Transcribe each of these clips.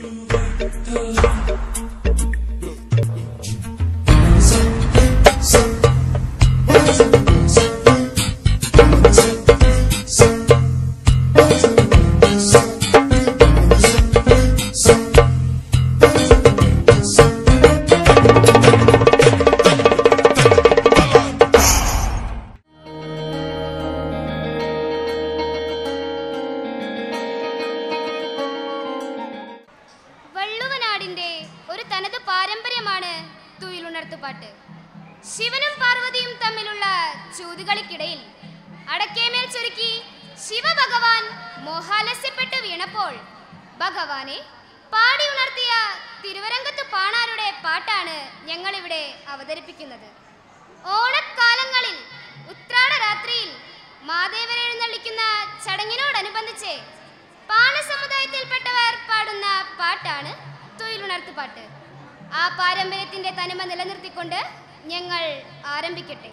വള്ളുവനാടിന്റെ ഒരു തനത് പാരമ്പര്യമാണ് തുയിലുണർത്തുപാട്ട് ശിവനും പാർവതിയും തമ്മിലുള്ള ചൂതുകളിക്കിടയിൽ അടക്കേമേൽ ചുരുക്കി ശിവഭഗവാൻ മോഹാലസ്യപ്പെട്ടു വീണപ്പോൾ ഭഗവാനെ പാടി ഉണർത്തിയ തിരുവരങ്കത്ത് പാണാരുടെ പാട്ടാണ് ഞങ്ങളിവിടെ അവതരിപ്പിക്കുന്നത് ഓണക്കാലങ്ങളിൽ ഉത്രാട രാത്രിയിൽ മാദേവരെ എഴുന്നള്ളിക്കുന്ന ചടങ്ങിനോടനുബന്ധിച്ച് പാണ സമുദായത്തിൽപ്പെട്ടവർ പാടുന്ന പാട്ടാണ് തൊഴിലുണർത്ത് പാട്ട് ആ പാരമ്പര്യത്തിന്റെ തനിമ നിലനിർത്തിക്കൊണ്ട് ഞങ്ങൾ ആരംഭിക്കട്ടെ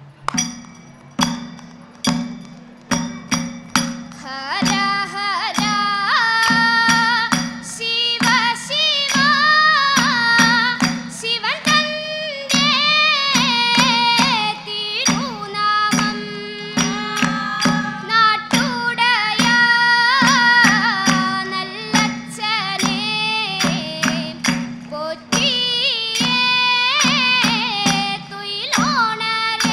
ഹര ഹര ശിവ ശിവ ശിവൻ തന്റെ തിരുനാമം നാട്ടുടയ നല്ലച്ഛനെ പോറ്റിയേ തുയിലോണരേ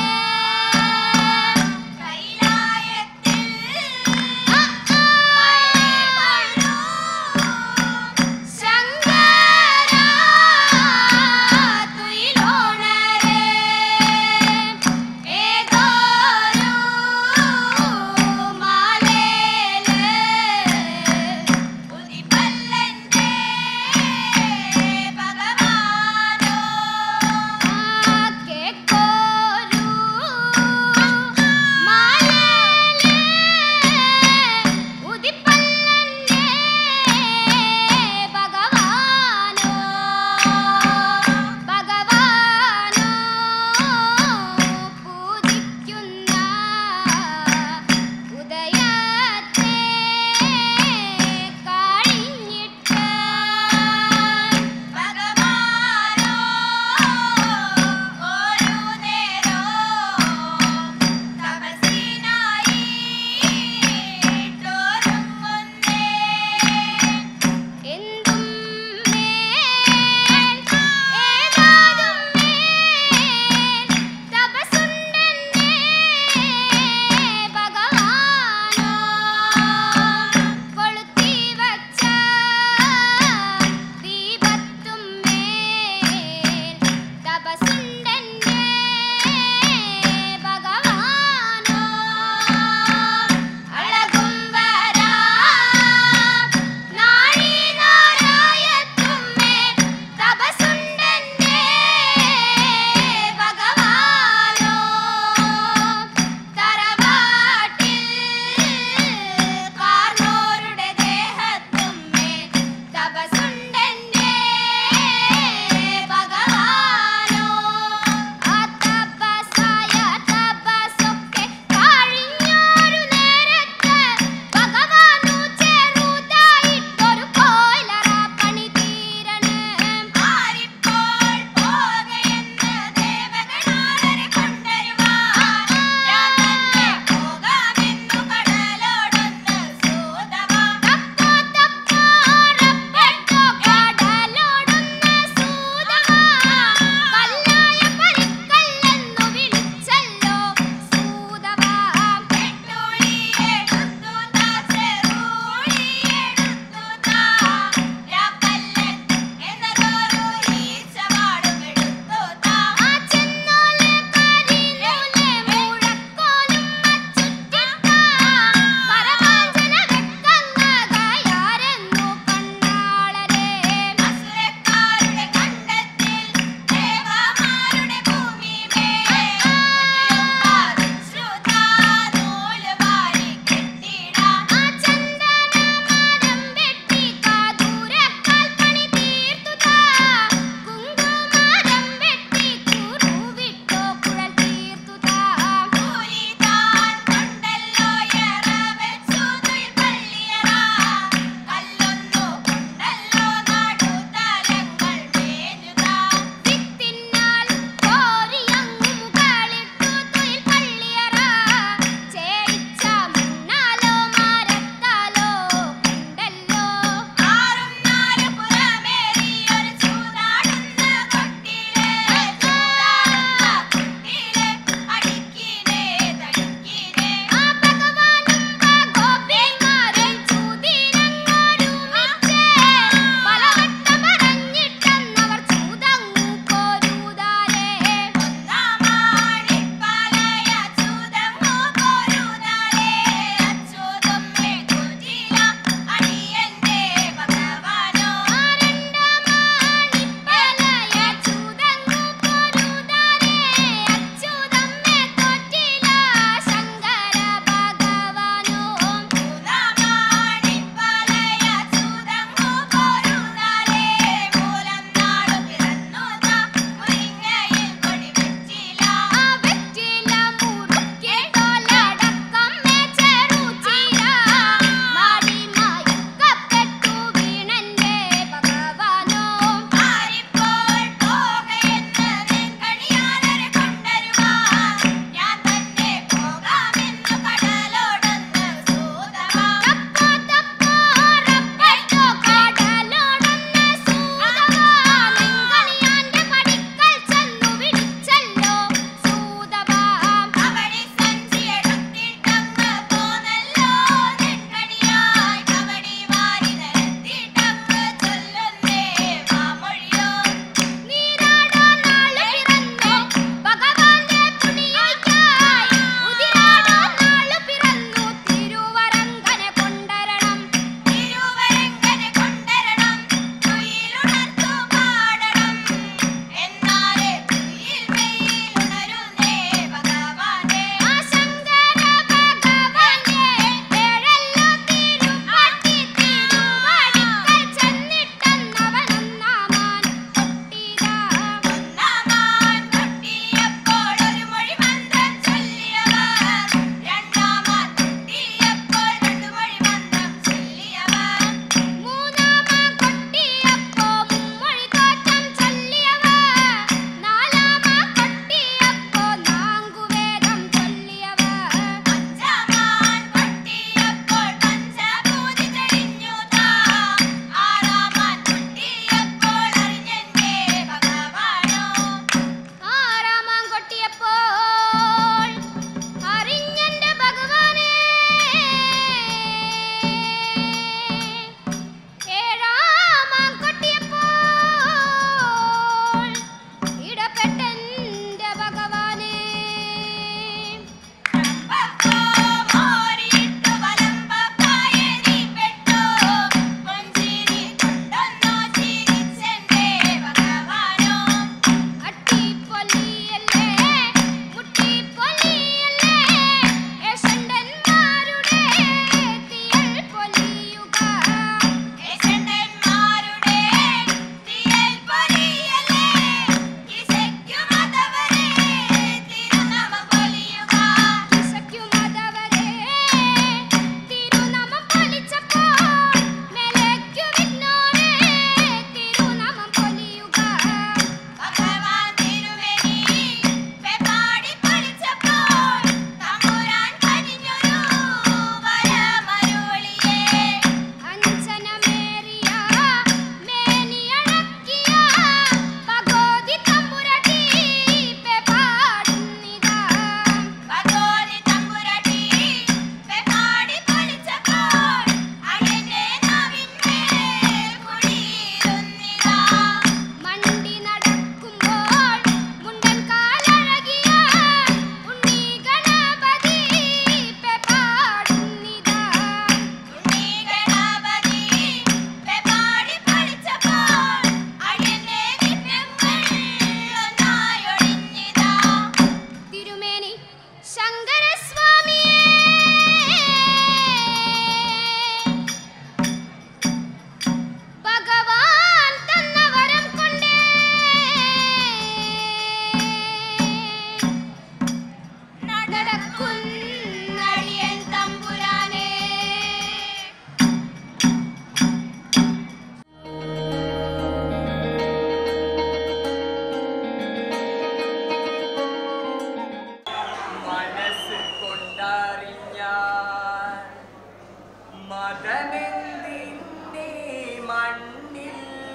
മതമെന്തിന്നീ മണ്ണിൽ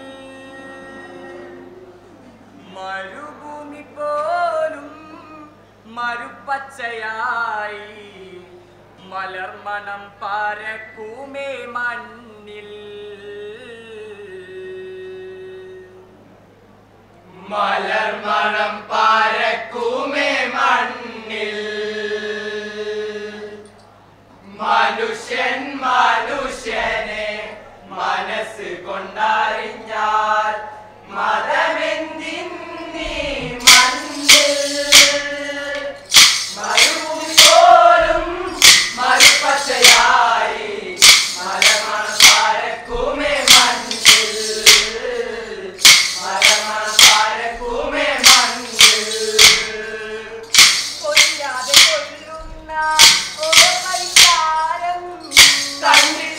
മരുഭൂമി പോലും മരുപ്പച്ചയായി മലർമണം പാരക്കൂമേ മണ്ണിൽ മലർമണം പാരക്കൂമേ മണ്ണിൽ മനുഷ്യൻ മനുഷ്യനെ മനസ്സ് കൊണ്ടറിഞ്ഞാൽ മതമെന്തിന്നീ മണ്ണിൽ മരുഭൂമി പോലും മരുപ്പച്ചയായി മലമണം പാരക്കുമേ മണ്ണിൽ മലമണം പാരക്കുമേ മണ്ണിൽ കൊല്ലാതെ കൊല്ലുന്ന ഓ പരിഹാരം കണ്ടിട്ട്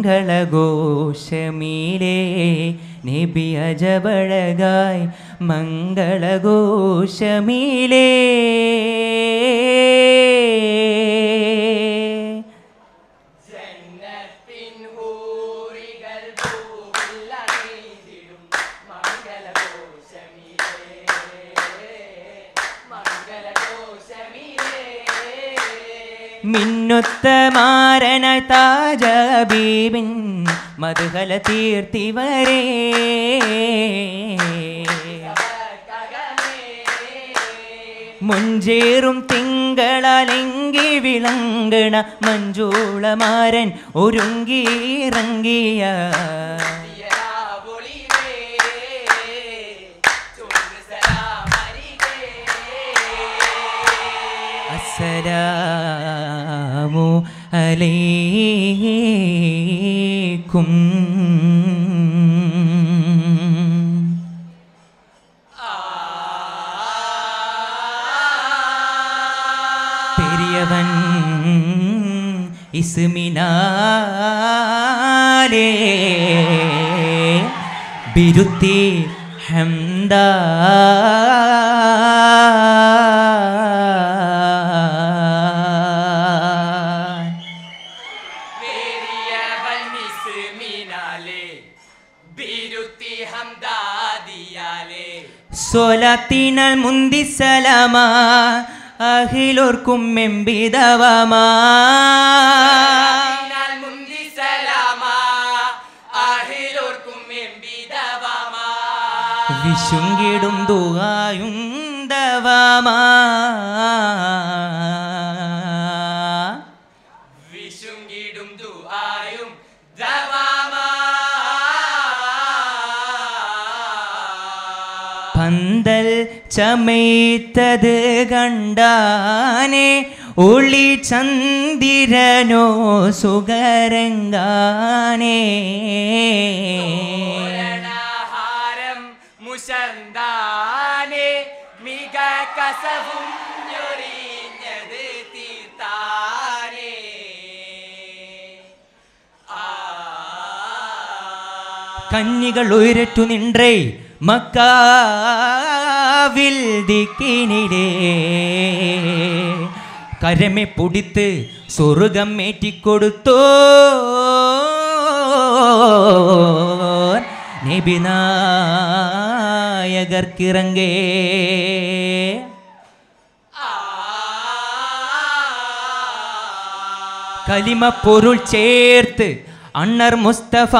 മംഗളഘോഷമീലേ നബി അജബഴകായ് മംഗളഘോഷമീലേ ജന്നത്തിൻ ഹൂറികൾ പൂവിൽ അണിയിടിടും മംഗളഘോഷമിലേ മംഗളഘോഷമിലേ മിന്നുത്ത മാരനായി താജബീബിൻ മധുഹല തീർത്തിവരേ മുഞ്ചേറും തിങ്കളലെങ്കി വിളങ്കണ മഞ്ജൂളമാരൻ ഒരുങ്ങിയിറങ്ങിയ അസ്സലാമു അലൈക്കും പെരിയവൻ ഇസ്മിനാലേ ബിരുത്തി ഹംദ സൊലത്തിനാൽ മുന്തി സലാമ അഖിലോർക്കും മെമ്പിതവമാ വിശുങ്കിടും ദുഹായും ദവമാ വിശുങ്കിടും ദുആയും ദവാമാ പന്തൽ ചമയ്ത്തത് കണ്ടാനെ ഒളി ചന്ദിരനോ സുഗരങ്കാനേ ഓരണഹാരം മുശന്താനെ മിക കസവും ഞൊറിഞ്ഞത് തീർത്താനേ ആ കന്നികൾ ഉയരറ്റു നിன்றേ മക്കാവിൽ ദിക്കിനിടേ കരമെ പൊടിത്ത് സ്വർഗം ഏറ്റിക്കൊടുത്തോ നബിനായകർക്കിറങ്ങേ കലിമ പൊരുൾ ചേർത്ത് അണ്ണർ മുസ്തഫ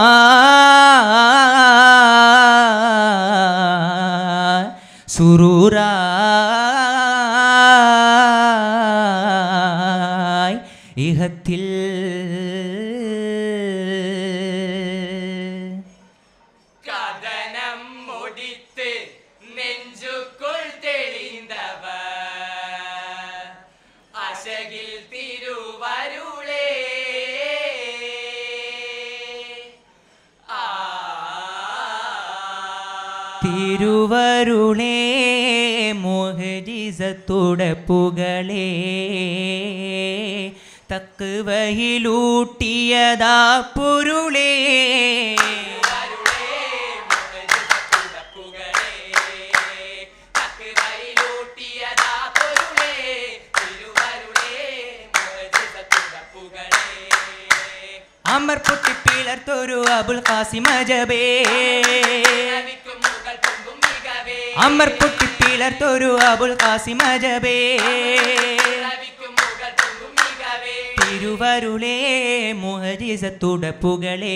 സുറൂറായി ഇഹത്തിൽ കഥനം മുടിത്ത് നെഞ്ചുക്കുൾ തെളിന്തവ അശകിൽ തിരുവരുളേ ആ തിരുവരുളേ മോഹജിസത്തോടെ പുകളേ തക്കുവയിലൂട്ടിയതാ പൊരുളേ വരുളേ മുഖജുടപ്പുകളേ തക്കുവയിലൂട്ടിയതാ പൊരുളേ തിരുവരുളേ മുഖജുടപ്പുകളേ അമർ പൊട്ടിപ്പിളർത്തൊരു അബുൽ ഖാസിം അജബേ രവിക്കും മുകൾ പൊങ്കും മികവേ അമർ പൊട്ടിപ്പിളർത്തൊരു അബുൽ ഖാസിം അജബേ രവിക്കും മുകൾ പൊങ്കും മികവേ തിരുവരുളേ മോഹജിസത്തോടെ പുകളേ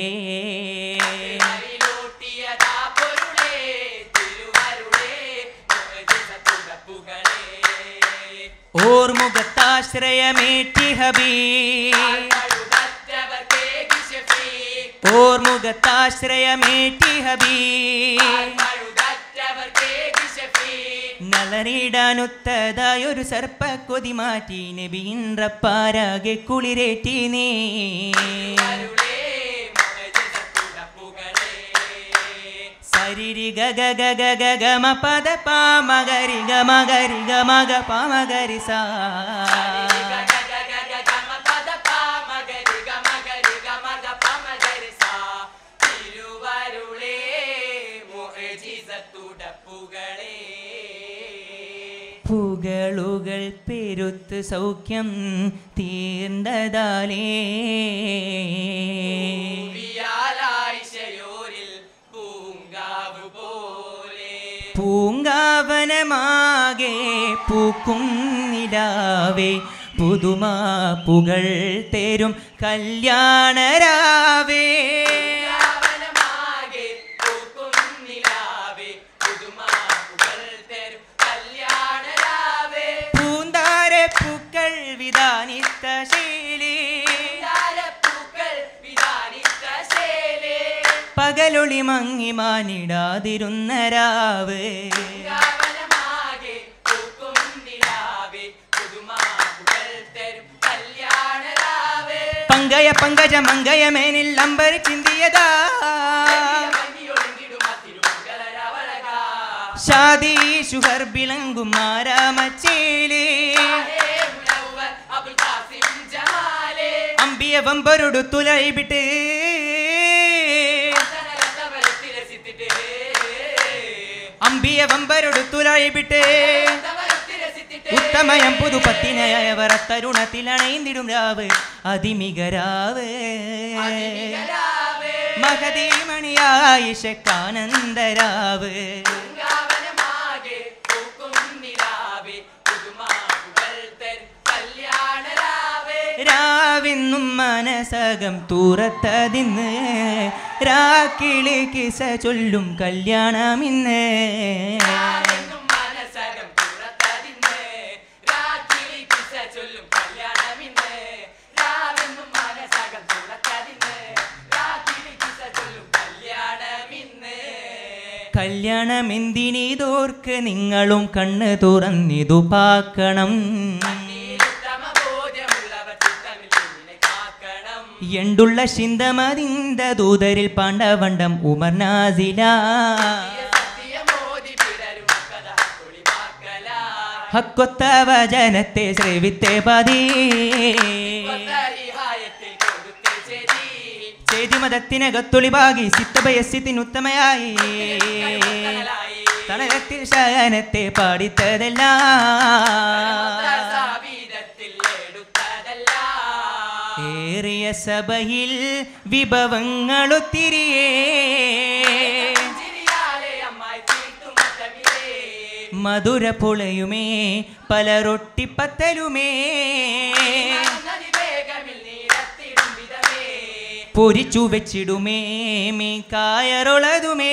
തിരുവരുളിലൂട്ടിയതാ പൊരുളേ തിരുവരുളേ മുഖജുടപ്പുകളേ ഓർമുഖത്താശ്രയമേറ്റി ഹബീ പഴുതറ്റവർക്കേ കിശഫീ ഓർമുഖത്താശ്രയമേറ്റി ഹബീ പഴുതറ്റവർക്കേ കിശഫീ നളനിടാനൊത്തതായൊരു സർപ്പ കൊതി മാറ്റി നബിയിൻറപ്പാരാകെ കുളിരേറ്റി നീ അരുളേ മുഖജുടപ്പുകളേ സരിരി ഗഗ ഗഗ ഗഗ മ പദ പാമഗരി ഗ മഗരി ഗ മഗ പാമഗരി സാ ഗ ഗ ഗ ഗ ഗ ഗ മ പദ പ മ ഗ രി ഗ മ ഗ രി ഗ മ ഗ പ പുകളുകൾ പെരുത്ത് സൗഖ്യം തീർന്നതാലേ വിയാലായിശയോരിൽ പൂങ്കാവ് പോലെ പൂങ്കാവനമാകെ പൂക്കും നിലാവേ പുതുമാ പുകൾ തേരും കല്യാണരാവേ രാവണമാകെ പൂക്കും നിലാവേ പുതുമാപ്പുകൾ തരും കല്യാണരാവേ പൂന്താര പൂക്കൾ വിധാനിത്ത ശീലേ താരപ്പൂക്കൾ വിധാനിച്ച ശേലേ പകലൊളി മങ്ങി മാനിടാതിരുന്ന രാവ് രാവണമാകെ പൂക്കും നിലാവേ പുതുമാപ്പുകൾ തരും കല്യാണരാവേ പങ്കയ പങ്കജ മങ്കയ മേനിൽ അമ്പർ ചിന്തിയതാ ഭംഗിയൊഴുകിടും തിരുമംഗലരവളകാ ഷാദി ഷുഹർ വിളങ്കും മാരാമച്ചേലേ അബുൽ കാസിം ജമാലേ അമ്പിയ വമ്പരുടു തുലൈബിട്ട് അമ്പിയ വമ്പരുടു തുലൈബിട്ട് ഉത്തമയം പുതുപത്തിനയവർ തരുണത്തിലണൈന്തിടും രാവ് അതിമികരാവ് മഹതീമണിയായിഷക്കാനന്ദരാവ് രാവിന്നും മനസകം തൂറത്തതിന്ന് രാക്കിളി കിസ ചൊല്ലും കല്യാണമിന്ന് കല്യാണമെന്തിനീതോർക്ക് നിങ്ങളും കണ്ണ് തുറന്നിതു പാക്കണം എണ്ടുള്ള ചിന്തമതിന്ത ദൂതരിൽ പാണ്ഡവണ്ടം ഉമർനാസില ഹക്കൊത്ത വചനത്തെ ശ്രവിത്തെ പതി ചേതി മതത്തിനകത്തൊളിവാകി സിത്തഭയസ്യത്തിനുത്തമയായി തണലത്തിൽ ശയനത്തെ പാടിത്തതല്ല ഏറിയ സഭയിൽ വിഭവങ്ങളൊത്തിരിയേ മധുര പുളയുമേ പല റൊട്ടിപ്പത്തലുമേ പൊരിച്ചു വെച്ചിടുമേ മീ കായറുളതുമേ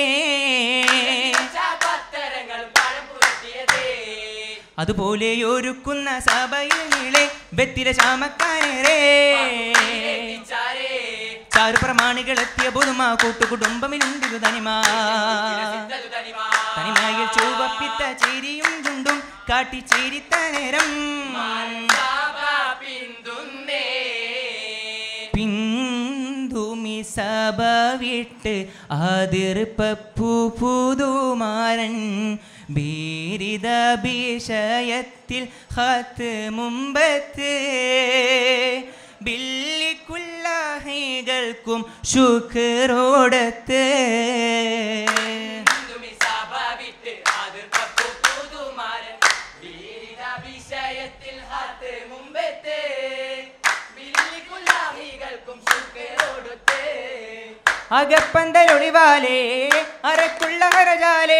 അതുപോലെ ഒരുക്കുന്ന സഭയിൽ നീളെ വെത്തിര ചാമക്കാനേരേ ചാരു പ്രമാണികൾ എത്തിയ പുതുമാ കൂട്ടുകുടുംബമിലുണ്ടിരു തനിമാ തനിമയിൽ ചുവപ്പിത്ത ചേരിയും ചുണ്ടും കാട്ടി ചേരിത്ത നേരം പിന്തുമി സഭ വിട്ട് അതിർപ്പൂ പുതുമാരൻ ബീരിത വിഷയത്തിൽ ഹത്ത് മുമ്പത്ത് ബില്ലിക്കുല്ലാഹികൾക്കും ശുക്രോടത്ത് വിഷയത്തിൽ ഹാത്ത് മുമ്പത്തെ ബില്ലിക്കുല്ലാഹികൾക്കും ശുക്രോടുത്ത് അകപ്പന്തലൊളിവാലേ അരക്കുള്ള ഹരജാലേ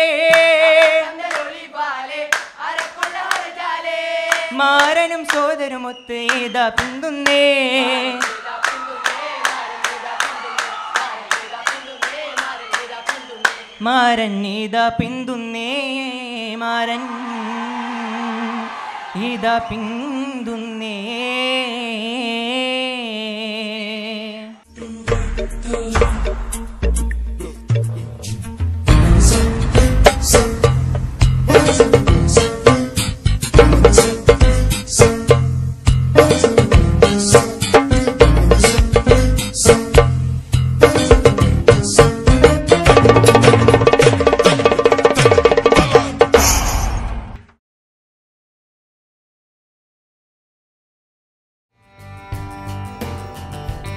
മാരനും സോദരുമൊത്ത് ഏതാ പിന്തുന്നേ മാരൻ ഇതാ പിന്തുന്നേ മാരൻ ഇതാ പിന്തുന്നേ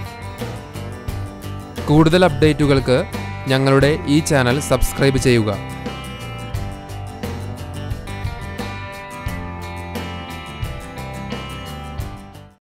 കൂടുതൽ അപ്ഡേറ്റുകൾക്ക് ഞങ്ങളുടെ ഈ ചാനൽ സബ്സ്ക്രൈബ് ചെയ്യുക